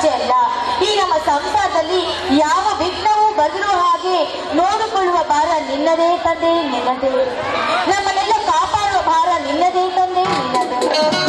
ಅಷ್ಟೇ ಅಲ್ಲ ಈ ನಮ್ಮ ಸಂಸಾರದಲ್ಲಿ ಯಾವ ವಿಘ್ನವೂ ಬದಲು ಹಾಗೆ ನೋಡಿಕೊಳ್ಳುವ ಭಾರ ನಿನ್ನದೇ ತಂದೆ ನಿನ್ನದೇ ನಮ್ಮನ್ನೆಲ್ಲ ಕಾಪಾಡುವ ಭಾರ ನಿನ್ನದೇ ತಂದೆ ನಿನ್ನದೇ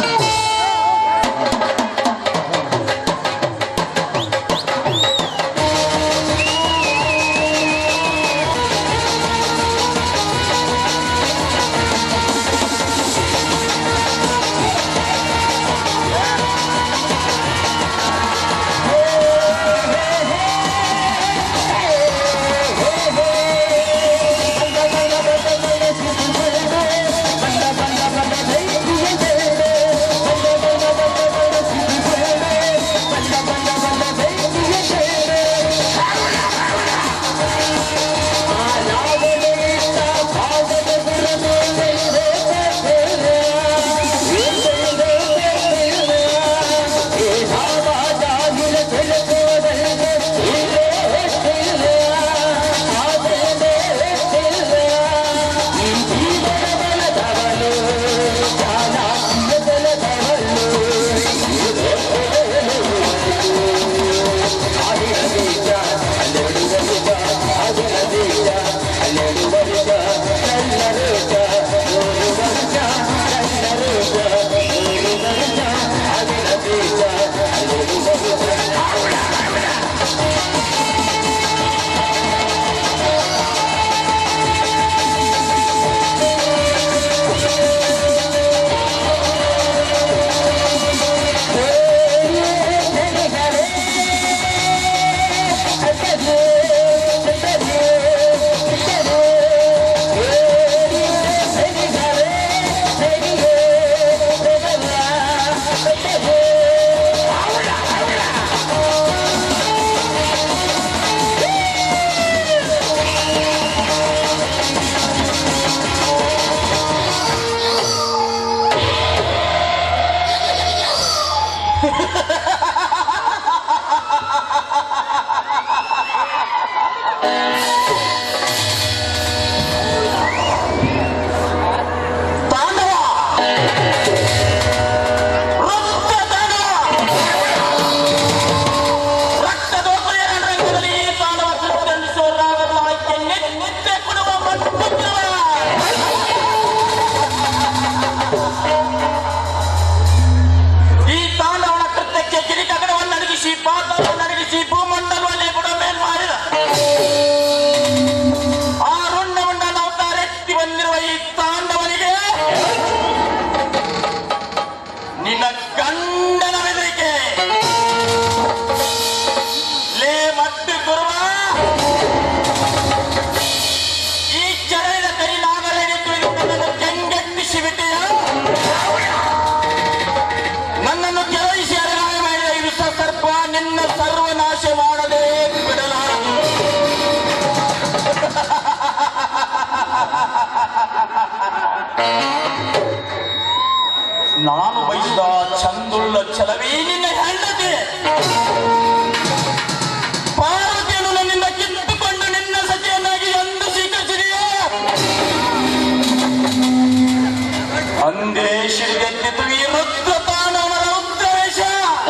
ತಾಂಡವ ರಕ್ತ ತಾಂಡವ ರಕ್ತದೋಪುರ ರಂಗದಲ್ಲಿ ಈ ತಾಂಡವ ಸೃಷ್ಟಿಸುವ ನಿತ್ಯ ಕೊಡುವ ಮಟ್ಟುತ್ತವ. ಈ ತಾಂಡವನ ಕೃತ್ಯಕ್ಕೆ ಕಿರಿಕಗಡವನ್ನು ನಡಗಿಸಿ ಪಾತ್ರವನ್ನು ನಡಗಿಸಿ ಭೂಮಂಡಲದಲ್ಲಿ ಬುಡಮೇಲ್ ಮಾಡಿದ ಆ ರುಂಡಮುಂಡ ಅವತಾರೆತ್ತಿ ಬಂದಿರುವ ಈ ತಾಂಡವನಿಗೆ ನಿನ್ನ ಗಂಡನ ಬೆದರಿಕೆ ಲೇ ಮಟ್ಟು ಗುರುವ ಈ ಚರಣಿನ ಕೈ ನಾಗರೇನೆ ತುಳಿದು ನನ್ನನ್ನು ಕೆಂಗೆಟ್ಟಿಸಿ ಬಿಟ್ಟೆಯ ನನ್ನನ್ನು ಕೆರಳಿಸಿ ಅರಗಾಯ ಮಾಡಿದ ಈ ವಿಷ ಸರ್ಪ ನಿನ್ನ ಸರ್ವನಾಶ ಮಾಡದೆ ಬಿಡಲಾರದು ನಾನು ಬಯಸಿದ ಚಂದುಳ್ಳ ಛಲವೇ ನಿನ್ನ ಹೆಂಡತಿ ಪಾರ್ವತಿಯನ್ನು ನನ್ನಿಂದ ಕಿತ್ತುಕೊಂಡು ನಿನ್ನ ಸಖಿಯನ್ನಾಗಿ ಎಂದು ಸ್ವೀಕರಿಸಿದೆಯೋ ಅಂದೇ ಶಿರಿಗೆದ್ದಿತು ಈ ರುದ್ರ ತಾಣವರ ಉದ್ದೇಶ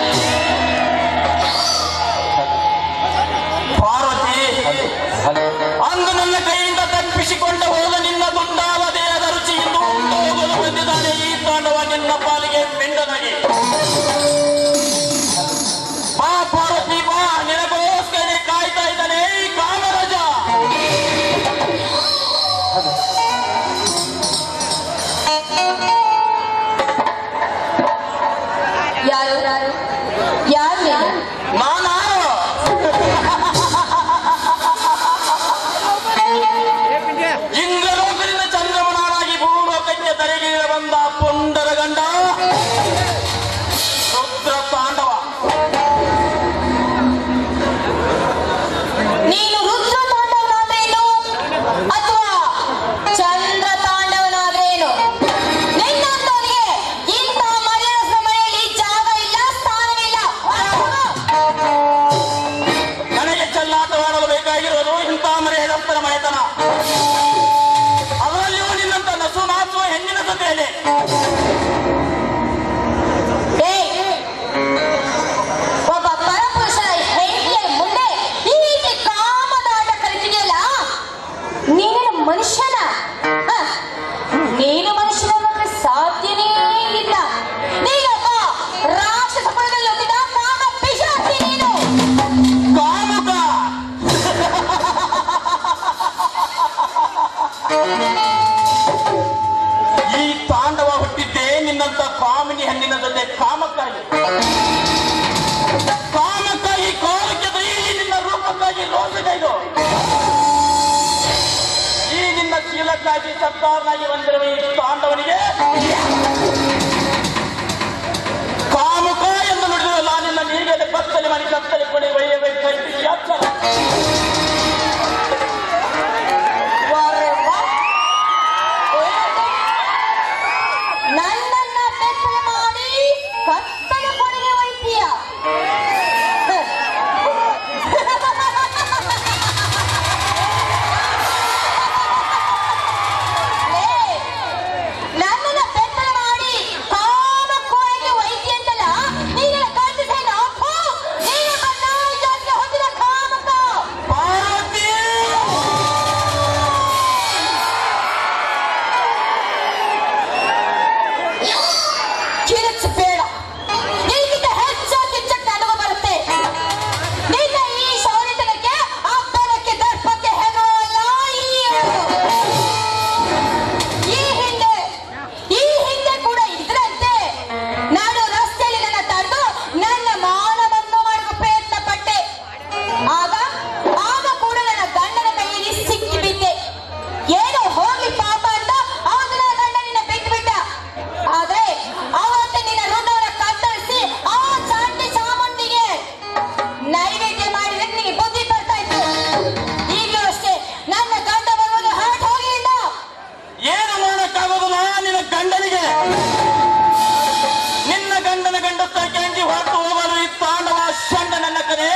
ಪಾರ್ವತಿ ಅಂದು ನನ್ನ ಕೈಯಿಂದ ತಪ್ಪಿಸಿಕೊಂಡ ಹೋದ ನಿನ್ನ ದುಂಡಾದ ದೇಹದ ರುಚಿ ಇಂದು ಉಂಡು ಹೋಗಲು ಬಂದಿದ್ದಾನೆ ಈ ತಾಂಡವ ನಿನ್ನ ಪಾಲಿಗೆ ಪಿಂಡನಾಗಿ ಈ ನಿನ್ನ ಶೀಲಕ್ಕಾಗಿ ಸರ್ದಾರನಾಗಿ ಬಂದಿರುವ ಈ ತಾಂಡವನಿಗೆ ಕಾಮುಕ ಎಂದು ನುಡಿದಿರಲ್ಲ ನಿನ್ನ ನೀರಿಗೆ ಬತ್ತಲೆ ಮನೆ ಕತ್ತಲೆ ಕೊಡಿ ಒಯ್ಯಬೇಕು ಯಾತ್ತರ ನನ್ನನ್ನ ಬೆತ್ತಲೆ ಮಾಡಿ ಕತ್ತಲೆ ಕೊನೆಗೆ ವೈದ್ಯ ನನ್ನನ್ನ ಬೆತ್ತಲೆ ಮಾಡಿ ಕಾಮ ಕೋಳಿಗೆ ವೈದ್ಯ ಅಂತಲ್ಲ ನೀನು ಕಲ್ಪಿಸೇನ ನೀನು ಕಣ್ಣಾಯಿ ಜಾತಿಗೆ ಹೊಂದಿದ ಕಾಮಕ ಪಾರ್ವತಿ ಕಿರಿಚಬೇಡ ನಿನಗಿಂತ ಹೆಚ್ಚಾಗಿ ಚಟ್ಟ ಅನುಭವ ಬರುತ್ತೆ ನಿನ್ನ ಈ ಶೌರ್ಯತನಕ್ಕೆ ಅಬ್ಬರಕ್ಕೆ ದರ್ಪಕ್ಕೆ ಹೆದರುವಲ್ಲ ಈ ಎತ್ತು. ಈ ಹಿಂದೆ ಈ ಹಿಂದೆ ಕೂಡ ಇದ್ರಂತೆ ನಾನು ರಸ್ತೆಯಲ್ಲಿ ನನ್ನ ತಡೆದು ನನ್ನ ಮಾನವನ್ನು ಮಾಡಲು ಪ್ರಯತ್ನ ಪಟ್ಟೆ ಆಗ ಆಗ ಕೂಡ ನನ್ನ ಗಂಡನ ಕೈಯಲ್ಲಿ ಸಿಕ್ಕಿ ಬಿದ್ದೆ ಏನೋ ಹೋಗ್ಲಿ ಪಾಪ ಅಂತ ಆಗ ನನ್ನ ಗಂಡ ನಿನ್ನ ಬಿಟ್ಟು ಬಿಟ್ಟ ಆದ್ರೆ ಅವತ್ತೆ ನಿನ್ನ ಋಣವನ್ನು ಕತ್ತರಿಸಿ ಆ ಚಾಂಡಿ ಚಾಮುಂಡಿಗೆ ನೈವೇದ್ಯ ಮಾಡಿದ್ರೆ ನಿನಗೆ ಬುದ್ಧಿ ಬರ್ತಾ ಇತ್ತು ಈಗಲೂ ಅಷ್ಟೇ ನನ್ನ ಗಂಡ ಬರುವುದು ಹೊರಟು ಹೋಗಿಲ್ಲ ಏನು ಮಾಡೋಕ್ಕಾಗೋದಿಲ್ಲ ನಿನ್ನ ಗಂಡನಿಗೆ ನಿನ್ನ ಗಂಡನ ಗಂಡತ್ತಕ್ಕೆ ಅಂಜಿ ಹೊರಟು ಹೋಗಲು ಈ ತಾಂಡವ ಷಂಡ ನನ್ನ ಕರೆ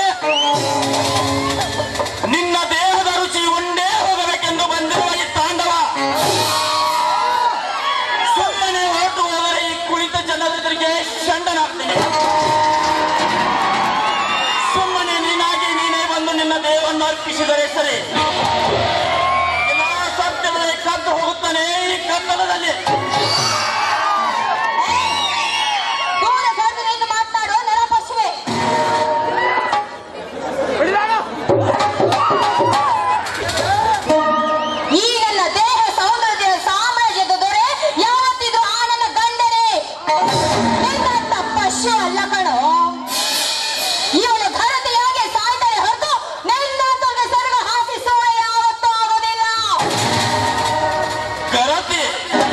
ನಿನ್ನ ದೇಹದ ರುಚಿ ಉಂಡೇ ಹೋಗಬೇಕೆಂದು ಬಂದಿರುವ ಈ ತಾಂಡವ ಸುಮ್ಮನೆ ಹೊರಟು ಹೋದರೆ ಈ ಕುಳಿತ ಜನರೆದುರಿಗೆ ಷಂಡನಾಗ್ತೀನಿ ಸುಮ್ಮನೆ ನೀನಾಗಿ ನೀನೇ ಬಂದು ನಿನ್ನ ದೇಹವನ್ನು ಅರ್ಪಿಸಿದರೆ ಸರಿ ಇಲ್ಲ ಸತ್ಯದಲ್ಲಿ ಕದ್ದು ಹೋಗುತ್ತಾನೆ ಈ ಕತ್ತಲದಲ್ಲಿ ದೂರ ಸರಿದು ಮಾತನಾಡೋ ನರಪಶುವೆ ಈ ನನ್ನ ದೇಹ ಸೌಂದರ್ಯ ಸಾಮ್ರಾಜ್ಯದ ದೊರೆ ಯಾವತ್ತಿದ್ರು ಆ ನನ್ನ ಗಂಡನೇ ನಿನ್ನಂತ ಪಶು ಅಲ್ಲ ಕಣೋ ಇವಳು ಘನತೆಯಾಗಿ ಸಾಯ್ತಾರೆ ಹೊರತು ನಿನ್ನಂತವ್ರಿಗೆ ಸ್ವರ್ಗ ಹಾಸಿಸುವ ಯಾವತ್ತೂ ಆಗೋದಿಲ್ಲ ಗರತಿ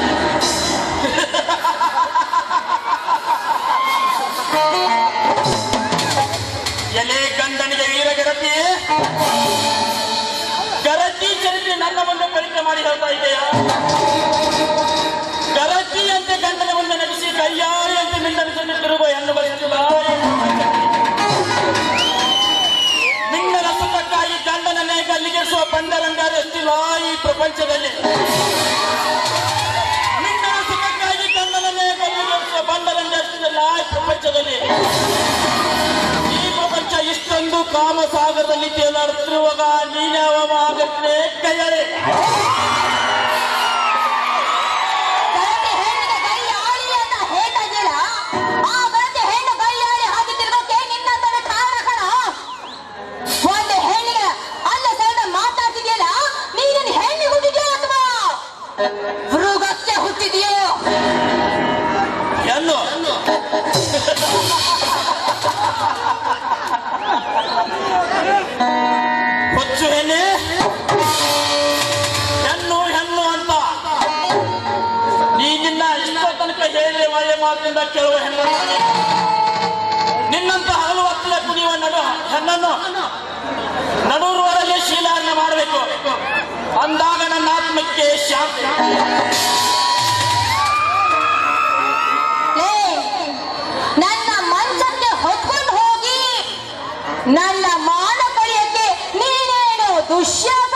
ಎಲೆ ಗಂಡನಿಗೆ ವೀರಗರತಿ ಗರತಿ ಚರಿತ್ರೆ ನನ್ನ ಮುಂದೆ ಪರೀಕ್ಷೆ ಮಾಡಿ ಹೇಳ್ತಾ ಇದೆಯಾ ಗರತಿಯಂತೆ ಗಂಡನ ಮುಂದೆ ನಡೆಸಿ ಕೈಯಾರಿಯಂತೆ ನಿಂದನಿಸಲು ತಿರುಗುವ ಹೆಣ್ಣು ಬರೆಯುತ್ತಿಲ್ಲ ನಿನ್ನ ರಸಕ್ಕಾಗಿ ಗಂಡನನ್ನೇ ಗಲ್ಲಿಗೆಸುವ ಬಂಡರಂಗಾರ ಎಷ್ಟಿಲ್ಲ ಈ ಪ್ರಪಂಚದಲ್ಲಿ ನಿನ್ನ ರಸಕ್ಕಾಗಿ ಗಂಡನನ್ನೇ ಗಲ್ಲಿಗೆಸುವ ಬಂಡರಂಗ ಎಷ್ಟಿಲ್ಲ ಈ ಪ್ರಪಂಚದಲ್ಲಿ ಈ ಪ್ರಪಂಚ ಇಷ್ಟೊಂದು ಕಾಮಸಾಗರದಲ್ಲಿ ತೇಲಾಡುತ್ತಿರುವಾಗ ನೀನ್ಯಾವ ಆಗತ್ತೆ ಕೈಯಳೆ ಗರತಿ ಹೆಣ್ಣಿಗೆ ಕೈ ಆಳಿ ಅಂತ ಹೇಳ್ತಾ ಇದೀಯಲ್ಲ, ಆ ಗರತಿ ಹೆಣ್ಣು ಕೈ ಆಳಿ ಹಾಕಿ ತಿರ್ಗೋಕೆ ನಿನ್ನಂತವೇ ಕಾರಣ ಕಣ. ಒಂದು ಹೆಣ್ಣಿಗೆ ಅಲ್ಲ ಸರಳ ಮಾತಾಡ್ತಿದ್ಯಲ್ಲ ನೀನೇನು ಹೆಣ್ಣಿಗೆ ಹುಟ್ಟಿದ್ಯೋ ಅಥವಾ ಮೃಗಕ್ಕೆ ಹುಟ್ಟಿದ್ಯೋ ಎನ್ನು ಹುಚ್ಚು ಹೆಣ್ಣೆ ಹೆಣ್ಣು ಹೆಣ್ಣು ಅಂತ ನೀನಿನ್ನ ಇಷ್ಟ ತನಕ ಹೇಳಿ ಒಳ್ಳೆ ಮಾತಿನಿಂದ ಕೇಳುವ ಹೆಣ್ಣು ನಾನೇ. ನಿನ್ನಂತ ಹಲವು ಹತ್ತಿರ ಕುಣಿಯುವ ನಡು ಹೆಣ್ಣನ್ನು ನಡುವರಲ್ಲಿ ಶೀಲಾರಣ ಮಾಡಬೇಕು ಅಂದಾಗ ನನ್ನ ಆತ್ಮಕ್ಕೆ ಶಾಂತಿ ಲೇ, ನನ್ನ ಮಂಚಕ್ಕೆ ಹೊತ್ಕೊಂಡು ಹೋಗಿ ನನ್ನ ಮಾನ ಕಳಿಯಕ್ಕೆ ನೀನೇನು ದುಶ್ಯಾಸ